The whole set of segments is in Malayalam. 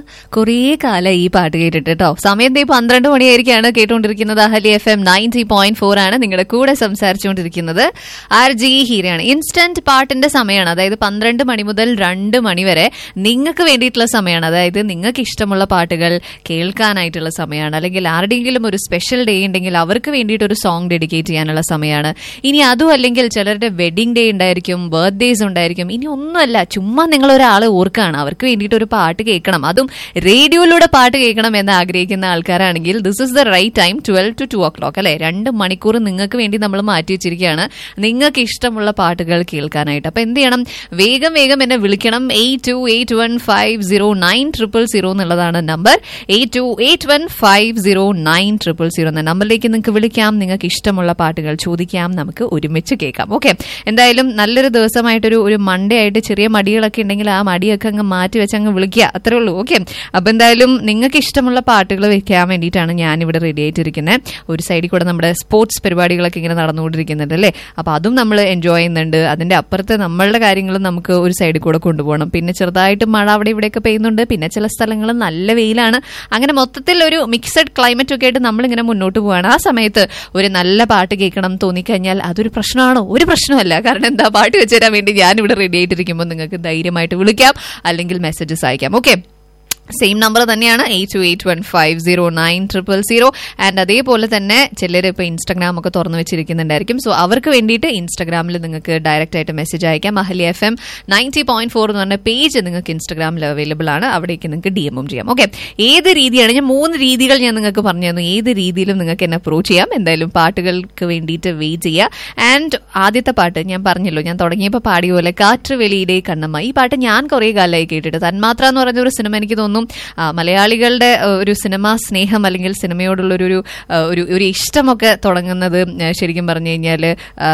കുറേ കാലം ഈ പാട്ട് കേട്ടിട്ട് കേട്ടോ സമയം ദേ പന്ത്രണ്ട് മണിയായിരിക്കാണ് കേട്ടുകൊണ്ടിരിക്കുന്നത് Ahalia F M ninety point four ആണ് നിങ്ങളുടെ കൂടെ സംസാരിച്ചുകൊണ്ടിരിക്കുന്നത് ആർ ജി ഹീരയാണ് ഇൻസ്റ്റന്റ് പാട്ടിന്റെ സമയമാണ് അതായത് പന്ത്രണ്ട് മണി മുതൽ രണ്ട് മണി വരെ നിങ്ങൾക്ക് വേണ്ടിയിട്ടുള്ള സമയമാണ് അതായത് നിങ്ങൾക്ക് ഇഷ്ടമുള്ള പാട്ടുകൾ കേൾക്കാനായിട്ടുള്ള സമയമാണ് അല്ലെങ്കിൽ ആരുടെയെങ്കിലും ഒരു സ്പെഷ്യൽ ഡേ ഉണ്ടെങ്കിൽ അവർക്ക് വേണ്ടിയിട്ട് ഒരു സോങ് ഡെഡിക്കേറ്റ് ചെയ്യാനുള്ള സമയമാണ് ഇനി അതും അല്ലെങ്കിൽ ചിലരുടെ വെഡിങ് ഡേ ഉണ്ടായിരിക്കും ബർത്ത്ഡേസ് ഉണ്ടായിരിക്കും ഇനി ഒന്നുമല്ല ചുമ്മാ നിങ്ങൾ ഒരാളെ ഓർക്കുകയാണ് അവർക്ക് വേണ്ടിയിട്ട് ഒരു പാട്ട് കേൾക്കണം അതും റേഡിയോയിലൂടെ പാട്ട് കേൾക്കണം എന്ന് ആഗ്രഹിക്കുന്ന ആൾക്കാരാണെങ്കിൽ this is the right time twelve to two o'clock അല്ലെ രണ്ട് മണിക്കൂർ നിങ്ങൾക്ക് വേണ്ടി നമ്മൾ മാറ്റി വെച്ചിരിക്കുകയാണ് നിങ്ങൾക്ക് ഇഷ്ടമുള്ള പാട്ടുകൾ കേൾക്കാനായിട്ട് അപ്പൊ എന്ത് ചെയ്യണം വേഗം വേഗം എന്നെ വിളിക്കണം eight two eight one five zero nine triple zero എന്നുള്ളതാണ് number eight two eight one five zero nine triple zero എന്ന നമ്പറിലേക്ക് നിങ്ങൾക്ക് വിളിക്കാം നിങ്ങൾക്ക് ഇഷ്ടമുള്ള പാട്ടുകൾ ചോദിക്കാം നമുക്ക് ഒരുമിച്ച് കേൾക്കാം ഓക്കെ എന്തായാലും നല്ലൊരു ദിവസമായിട്ടൊരു ഒരു മൺഡേ ആയിട്ട് ചെറിയ മടികളൊക്കെ ഉണ്ടെങ്കിൽ ആ മടിയൊക്കെ അങ്ങ് മാറ്റി വെച്ച് അങ്ങ് വിളിക്കുക അത്രേ ഉള്ളൂ ഓക്കെ അപ്പൊ എന്തായാലും നിങ്ങൾക്ക് ഇഷ്ടമുള്ള പാട്ടുകൾ വെക്കാൻ വേണ്ടിയിട്ടാണ് ഞാൻ ഇവിടെ റെഡി ആയിട്ടിരിക്കുന്നത് ഒരു സൈഡിൽ കൂടെ നമ്മുടെ സ്പോർട്സ് പരിപാടികളൊക്കെ ഇങ്ങനെ നടന്നുകൊണ്ടിരിക്കുന്നുണ്ട് അല്ലേ അപ്പൊ അതും നമ്മൾ എൻജോയ് ചെയ്യുന്നുണ്ട് അതിന്റെ അപ്പുറത്ത് നമ്മളുടെ കാര്യങ്ങളും നമുക്ക് ഒരു സൈഡിൽ കൂടെ കൊണ്ടുപോകണം പിന്നെ ചെറുതായിട്ട് മഴ അവിടെ ഇവിടെയൊക്കെ പെയ്യുന്നുണ്ട് പിന്നെ ചില സ്ഥലങ്ങളിൽ നല്ല വെയിലാണ് അങ്ങനെ മൊത്തത്തിൽ ഒരു മിക്സഡ് ക്ലൈമറ്റ് ഒക്കെ ആയിട്ട് നമ്മളിങ്ങനെ മുന്നോട്ട് പോവാണ് ആ സമയത്ത് ഒരു നല്ല പാട്ട് കേൾക്കണം തോന്നിക്കഴിഞ്ഞാൽ അതൊരു പ്രശ്നമാണോ ഒരു പ്രശ്നമല്ല കാരണം എന്താ പാട്ട് വെച്ച് തരാൻ വേണ്ടി ഞാൻ ഇവിടെ റെഡി ആയിട്ടിരിക്കുമ്പോൾ നിങ്ങൾക്ക് ധൈര്യമായിട്ട് വിളിക്കാം അല്ലെങ്കിൽ മെസ്സേജസ് അയക്കാം ഓക്കെ സെയിം നമ്പർ തന്നെയാണ് eight two eight one five zero nine triple zero and അതേപോലെ തന്നെ ചിലർ ഇപ്പോൾ ഇൻസ്റ്റാഗ്രാം ഒക്കെ തുറന്നു വെച്ചിരിക്കുന്നുണ്ടായിരിക്കും സോ അവർക്ക് വേണ്ടിയിട്ട് ഇൻസ്റ്റാഗ്രാമിൽ നിങ്ങൾക്ക് ഡയറക്റ്റ് ആയിട്ട് മെസ്സേജ് അയക്കാം Ahalia F M ninety point four എന്ന് പറഞ്ഞ പേജ് നിങ്ങൾക്ക് ഇൻസ്റ്റാഗ്രാമിൽ അവൈലബിൾ ആണ് അവിടേക്ക് നിങ്ങൾക്ക് ഡി എമ്മും ചെയ്യാം ഓക്കെ ഏത് രീതിയാണ് ഞാൻ മൂന്ന് രീതികൾ ഞാൻ നിങ്ങൾക്ക് പറഞ്ഞു തന്നു ഏത് രീതിയിലും നിങ്ങൾക്ക് എന്നെ അപ്രോച്ച് ചെയ്യാം എന്തായാലും പാട്ടുകൾക്ക് വേണ്ടിയിട്ട് വെയിറ്റ് ചെയ്യുക ആൻഡ് ആദ്യത്തെ പാട്ട് ഞാൻ പറഞ്ഞല്ലോ ഞാൻ തുടങ്ങിയപ്പോൾ പാടിയ പോലെ കാറ്റ് വെളിയിലെ കണ്ണമ്മ ഈ പാട്ട് ഞാൻ കുറേ കാലമായി കേട്ടിട്ട് തന്മാത്ര എന്ന് പറഞ്ഞ ഒരു സിനിമ എനിക്ക് തോന്നുന്നു ആ, മലയാളികളുടെ ആ, ഒരു സിനിമാ സ്നേഹം അല്ലെങ്കിൽ സിനിമയോടുള്ള ഒരു ആ, ഒരു ഒരു ഇഷ്ടമൊക്കെ തുടങ്ങുന്നത് ആ, ശരിക്കും പറഞ്ഞു കഴിഞ്ഞാൽ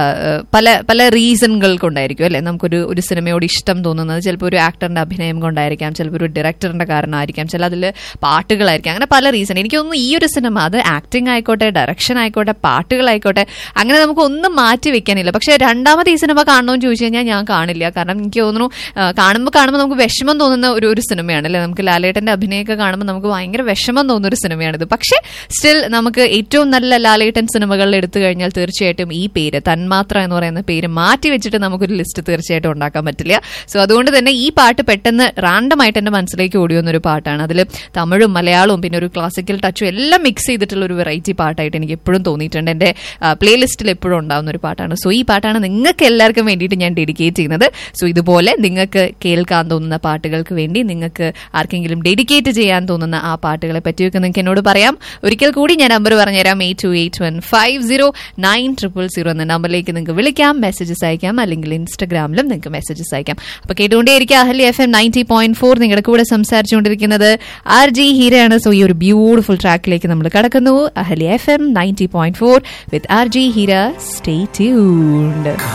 പല പല റീസണുകൾ കൊണ്ടായിരിക്കും അല്ലെ നമുക്കൊരു ഒരു സിനിമയോട് ഇഷ്ടം തോന്നുന്നത് ചിലപ്പോൾ ഒരു ആക്ടറിന്റെ അഭിനയം കൊണ്ടായിരിക്കാം ചിലപ്പോൾ ഒരു ഡയറക്ടറിന്റെ കാരണമായിരിക്കാം ചില അതിൽ പാട്ടുകളായിരിക്കാം അങ്ങനെ പല റീസൺ എനിക്ക് തോന്നുന്നു ഈ ഒരു സിനിമ അത് ആക്ടിംഗ് ആയിക്കോട്ടെ ഡയറക്ഷൻ ആയിക്കോട്ടെ പാട്ടുകളായിക്കോട്ടെ അങ്ങനെ നമുക്ക് ഒന്നും മാറ്റി വെക്കാനില്ല പക്ഷെ രണ്ടാമത് ഈ സിനിമ കാണണമെന്ന് ചോദിച്ചു കഴിഞ്ഞാൽ ഞാൻ കാണില്ല കാരണം എനിക്ക് തോന്നുന്നു ആ, കാണുമ്പോൾ കാണുമ്പോൾ നമുക്ക് വിഷമം തോന്നുന്ന ഒരു ഒരു സിനിമയാണ് അല്ലെ നമുക്ക് ലാലേട്ടന്റെ അഭിനയമൊക്കെ കാണുമ്പോൾ നമുക്ക് ഭയങ്കര വിഷമം തോന്നുന്ന ഒരു സിനിമയാണിത് പക്ഷേ സ്റ്റിൽ നമുക്ക് ഏറ്റവും നല്ല ലാലേട്ടൻ സിനിമകളിൽ എടുത്തു കഴിഞ്ഞാൽ തീർച്ചയായിട്ടും ഈ പേര് തന്മാത്ര എന്ന് പറയുന്ന പേര് മാറ്റി വെച്ചിട്ട് നമുക്കൊരു ലിസ്റ്റ് തീർച്ചയായിട്ടും ഉണ്ടാക്കാൻ പറ്റില്ല സോ അതുകൊണ്ട് തന്നെ ഈ പാട്ട് പെട്ടെന്ന് റാൻഡം ആയിട്ട് എന്റെ മനസ്സിലേക്ക് ഓടി വന്ന ഒരു പാട്ടാണ് അതിൽ തമിഴും മലയാളവും പിന്നെ ഒരു ക്ലാസിക്കൽ ടച്ചും എല്ലാം മിക്സ് ചെയ്തിട്ടുള്ള ഒരു വെറൈറ്റി പാട്ടായിട്ട് എനിക്ക് എപ്പോഴും തോന്നിയിട്ടുണ്ട് എന്റെ പ്ലേലിസ്റ്റിൽ എപ്പോഴും ഉണ്ടാവുന്ന ഒരു പാട്ടാണ് സോ ഈ പാട്ടാണ് നിങ്ങൾക്ക് എല്ലാവർക്കും വേണ്ടിയിട്ട് ഞാൻ ഡെഡിക്കേറ്റ് ചെയ്യുന്നത് സോ ഇതുപോലെ നിങ്ങൾക്ക് കേൾക്കാൻ തോന്നുന്ന പാട്ടുകൾക്ക് വേണ്ടി നിങ്ങൾക്ക് ആർക്കെങ്കിലും ഡെഡിക്കേറ്റ് ചെയ്യാൻ തോന്നുന്ന ആ പാട്ടുകളെ പറ്റിയൊക്കെ നിങ്ങൾക്ക് എന്നോട് പറയാം ഒരിക്കൽ കൂടി ഞാൻ നമ്പർ പറഞ്ഞുതരാം eight two eight one five zero nine triple zero എന്ന നമ്പറിലേക്ക് നിങ്ങൾക്ക് വിളിക്കാം മെസ്സേജസ് അയക്കാം അല്ലെങ്കിൽ ഇൻസ്റ്റഗ്രാമിലും നിങ്ങൾക്ക് മെസ്സേജസ് അയക്കാം അപ്പൊ കേട്ടുകൊണ്ടേയിരിക്കും Ahalia F M ninety point four നിങ്ങളുടെ കൂടെ സംസാരിച്ചുകൊണ്ടിരിക്കുന്നത് ആർ ജി ഹീരയാണ് സോ ഈ ഒരു ബ്യൂട്ടിഫുൾ ട്രാക്കിലേക്ക് നമ്മൾ കടക്കുന്നു Ahalia F M ninety point four with R J Heera stay tuned